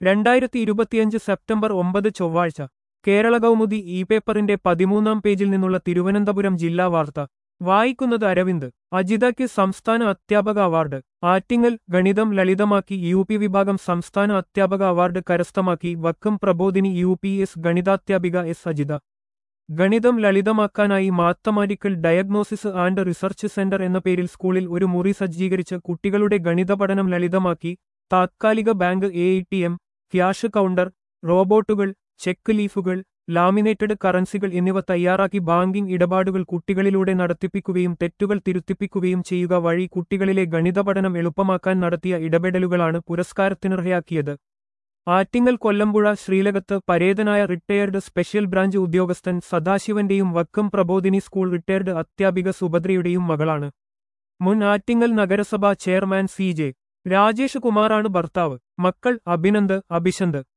രണ്ടായിരത്തി ഇരുപത്തിയഞ്ച് സെപ്റ്റംബർ ഒമ്പത് ചൊവ്വാഴ്ച കേരള കൗമുദി ഇ പേപ്പറിന്റെ പതിമൂന്നാം പേജിൽ നിന്നുള്ള തിരുവനന്തപുരം ജില്ലാ വാർത്ത വായിക്കുന്നത് അരവിന്ദ് അജിതയ്ക്ക് സംസ്ഥാന അധ്യാപക അവാർഡ് ആറ്റിങ്ങൽ ഗണിതം ലളിതമാക്കി യു പി വിഭാഗം സംസ്ഥാന അധ്യാപക അവാർഡ് കരസ്ഥമാക്കി Vakkom Prabodhini U P S ഗണിതാധ്യാപിക എസ് അജിത ഗണിതം ലളിതമാക്കാനായി mathematical diagnosis and research centre എന്ന പേരിൽ സ്കൂളിൽ ഒരു മുറി സജ്ജീകരിച്ച് കുട്ടികളുടെ ഗണിത പഠനം ലളിതമാക്കി താത്കാലിക bank A T M cash counter റോബോട്ടുകൾ ചെക്ക് ലീഫുകൾ ലാമിനേറ്റഡ് കറൻസികൾ എന്നിവ തയ്യാറാക്കി ബാങ്കിംഗ് ഇടപാടുകൾ കുട്ടികളിലൂടെ നടത്തിപ്പിക്കുകയും തെറ്റുകൾ തിരുത്തിപ്പിക്കുകയും ചെയ്യുക വഴി കുട്ടികളിലെ ഗണിത പഠനം എളുപ്പമാക്കാൻ നടത്തിയ ഇടപെടലുകളാണ് പുരസ്കാരത്തിനർഹയാക്കിയത് ആറ്റിങ്ങൽ കൊല്ലമ്പുഴ ശ്രീലകത്ത് പരേതനായ റിട്ടയർഡ് സ്പെഷ്യൽ ബ്രാഞ്ച് ഉദ്യോഗസ്ഥൻ സദാശിവന്റെയും വക്കം പ്രബോധിനി സ്കൂൾ റിട്ടയർഡ് അധ്യാപിക സുഭദ്രയുടെയും മകളാണ് മുൻ ആറ്റിങ്ങൽ നഗരസഭാ ചെയർമാൻ സി ജെ രാജേഷ് കുമാറാണ് ഭർത്താവ് മക്കൾ അഭിനന്ദ് അഭിശന്ത്